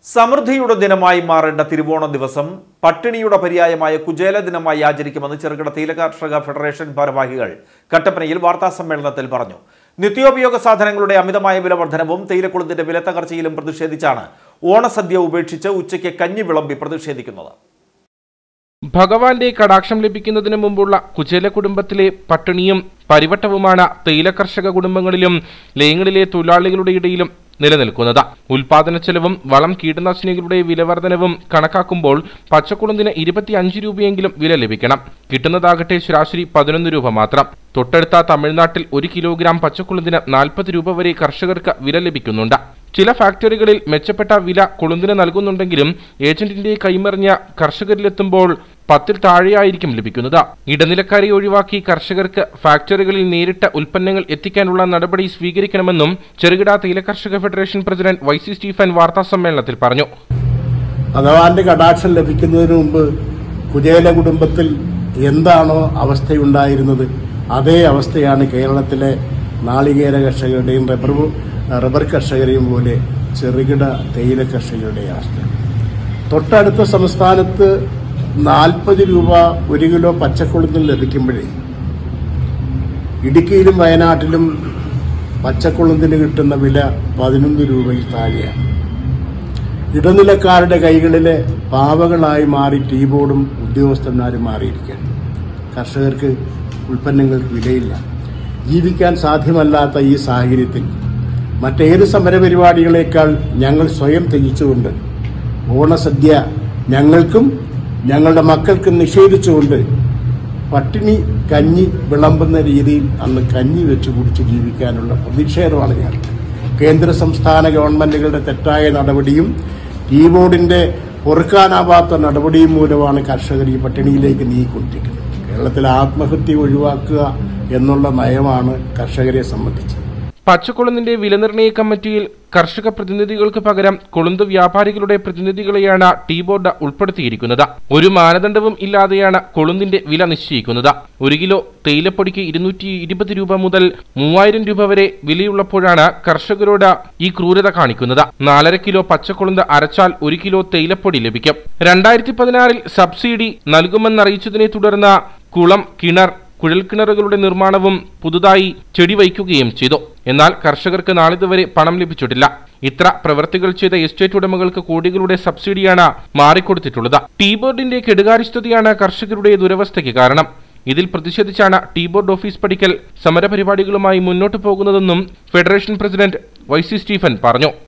സമൃദ്ധിയുടെ ദിനമായി മാറേണ്ട തിരുവോണ ദിവസം പട്ടിണിയുടെ പര്യായമായ കുചേല ദിനമായി ആചരിക്കുമെന്ന് ചെറുകിട തേയിലകർഷക ഫെഡറേഷൻ ഭാരവാഹികൾ കട്ടപ്പനയിൽ വാർത്താസമ്മേളനത്തിൽ പറഞ്ഞു നിത്യോപയോഗ സാധനങ്ങളുടെ അമിതമായ വില വർധനവും തേയിലക്കുളത്തിന്റെ വില തകർച്ചയിലും പ്രതിഷേധിച്ചാണ് ഓണസദ്യ ഉപേക്ഷിച്ച് ഉച്ചയ്ക്ക് കഞ്ഞി വിളമ്പി പ്രതിഷേധിക്കുന്നത് ഭഗവാന്റെ കടാക്ഷം ലഭിക്കുന്നതിന് മുമ്പുള്ള കുചേല കുടുംബത്തിലെ പട്ടിണിയും പരിവട്ടവുമാണ് തേയില കർഷക കുടുംബങ്ങളിലും ലയങ്ങളിലെ തൊഴിലാളികളുടെ ഇടയിലും നിലനിൽക്കുന്നത് ഉൽപാദന ചെലവും വളം കീടനാശിനികളുടെ വിലവർധനവും കണക്കാക്കുമ്പോൾ പച്ചക്കുളന്തിന് ഇരുപത്തി അഞ്ച് രൂപയെങ്കിലും വില ലഭിക്കണം കിട്ടുന്നതാകട്ടെ ശരാശരി പതിനൊന്ന് രൂപ മാത്രം തൊട്ടടുത്ത തമിഴ്നാട്ടിൽ ഒരു കിലോഗ്രാം പച്ചക്കുളന്തിന് നാൽപ്പത് രൂപ വരെ കർഷകർക്ക് വില ലഭിക്കുന്നുണ്ട് ചില ഫാക്ടറികളിൽ മെച്ചപ്പെട്ട വില കൊളുന്തിന് നൽകുന്നുണ്ടെങ്കിലും ഏജന്റിന്റെ കൈമറിഞ്ഞ കർഷകരിലെത്തുമ്പോൾ പത്തിൽ താഴെയായിരിക്കും ലഭിക്കുന്നത് ഇടനിലക്കാരെ ഒഴിവാക്കി കർഷകർക്ക് ഫാക്ടറികളിൽ നേരിട്ട് ഉൽപ്പന്നങ്ങൾ എത്തിക്കാനുള്ള നടപടി സ്വീകരിക്കണമെന്നും ചെറുകിട തേയില കർഷക federation president Y C Stephen വാർത്താസമ്മേളനത്തിൽ പറഞ്ഞു ഭഗവാന്റെ കടാക്ഷം ലഭിക്കുന്നതിന് മുമ്പ് കുചേല കുടുംബത്തിൽ എന്താണോ അവസ്ഥയുണ്ടായിരുന്നത് അതേ അവസ്ഥയാണ് കേരളത്തിലെ നാളികേര കർഷകരുടെയും റബ്ബർ റബ്ബർ കർഷകരെയും പോലെ ചെറുകിട തേയില കർഷകരുടെ അവസ്ഥ തൊട്ടടുത്ത സംസ്ഥാനത്ത് നാൽപ്പത് രൂപ ഒരു കിലോ പച്ചക്കുളത്തിൽ ലഭിക്കുമ്പോഴേ ഇടുക്കിയിലും വയനാട്ടിലും പച്ചക്കുളത്തിന് കിട്ടുന്ന വില പതിനൊന്ന് രൂപയിൽ താഴെയാണ് ഇടനിലക്കാരുടെ കൈകളിലെ പാവകളായി മാറി ടീ ബോർഡും ഉദ്യോഗസ്ഥന്മാരും മാറിയിരിക്കുകയാണ് കർഷകർക്ക് ഉൽപ്പന്നങ്ങൾക്ക് വിലയില്ല ജീവിക്കാൻ സാധ്യമല്ലാത്ത ഈ സാഹചര്യത്തിൽ മറ്റേത് സമരപരിപാടികളേക്കാൾ ഞങ്ങൾ സ്വയം ത്യജിച്ചുകൊണ്ട് ഓണസദ്യ ഞങ്ങൾക്കും ഞങ്ങളുടെ മക്കൾക്കും നിഷേധിച്ചുകൊണ്ട് പട്ടിണി കഞ്ഞി വിളമ്പുന്ന രീതിയിൽ അന്ന് കഞ്ഞി വെച്ച് കുടിച്ച് ജീവിക്കാനുള്ള പ്രതിഷേധമാണ് ഞാൻ കേന്ദ്ര സംസ്ഥാന ഗവൺമെന്റുകളുടെ തെറ്റായ നടപടിയും ഈ ബോർഡിന്റെ പൊറുക്കാനാവാത്ത നടപടിയും മൂലമാണ് കർഷകർ ഈ പട്ടിണിയിലേക്ക് നീങ്ങിക്കൊണ്ടിരിക്കുന്നത് കേരളത്തിൽ ആത്മഹത്യ ഒഴിവാക്കുക എന്നുള്ള നയമാണ് കർഷകരെ സംബന്ധിച്ച് പച്ചക്കുളന്തിന്റെ വിലനിർണ്ണയ കമ്മിറ്റിയിൽ കർഷക പ്രതിനിധികൾക്ക് പകരം കൊളുന്ത് വ്യാപാരികളുടെ പ്രതിനിധികളെയാണ് ടീ ബോർഡ് ഉൾപ്പെടുത്തിയിരിക്കുന്നത് ഒരു മാനദണ്ഡവും ഇല്ലാതെയാണ് കൊളുന്തിന്റെ വില നിശ്ചയിക്കുന്നത് ഒരു കിലോ തേയിലപ്പൊടിക്ക് ഇരുന്നൂറ്റി ഇരുപത് രൂപ മുതൽ മൂവായിരം രൂപ വരെ വിലയുള്ളപ്പോഴാണ് കർഷകരോട് ഈ ക്രൂരത കാണിക്കുന്നത് നാലര കിലോ പച്ചക്കുളന്ത് അരച്ചാൽ ഒരു കിലോ തേയിലപ്പൊടി ലഭിക്കും രണ്ടായിരത്തി പതിനാറിൽ സബ്സിഡി നൽകുമെന്നറിയിച്ചതിനെ തുടർന്ന് കുളം കിണർ കുഴൽക്കിണറുകളുടെ നിർമ്മാണവും പുതുതായി ചെടി വയ്ക്കുകയും ചെയ്തു എന്നാൽ കർഷകർക്ക് നാളിതുവരെ പണം ലഭിച്ചിട്ടില്ല ഇത്ര പ്രവൃത്തികൾ ചെയ്ത എസ്റ്റേറ്റ് ഉടമകൾക്ക് കോടികളുടെ സബ്സിഡിയാണ് മാറിക്കൊടുത്തിട്ടുള്ളത് ടീ ബോർഡിന്റെ കെടുകാര്യസ്ഥതയാണ് കർഷകരുടെ ദുരവസ്ഥയ്ക്ക് കാരണം ഇതിൽ പ്രതിഷേധിച്ചാണ് ടീ ബോർഡ് ഓഫീസ് പഠിക്കൽ സമരപരിപാടികളുമായി മുന്നോട്ടു പോകുന്നതെന്നും federation president Y C Stephen പറഞ്ഞു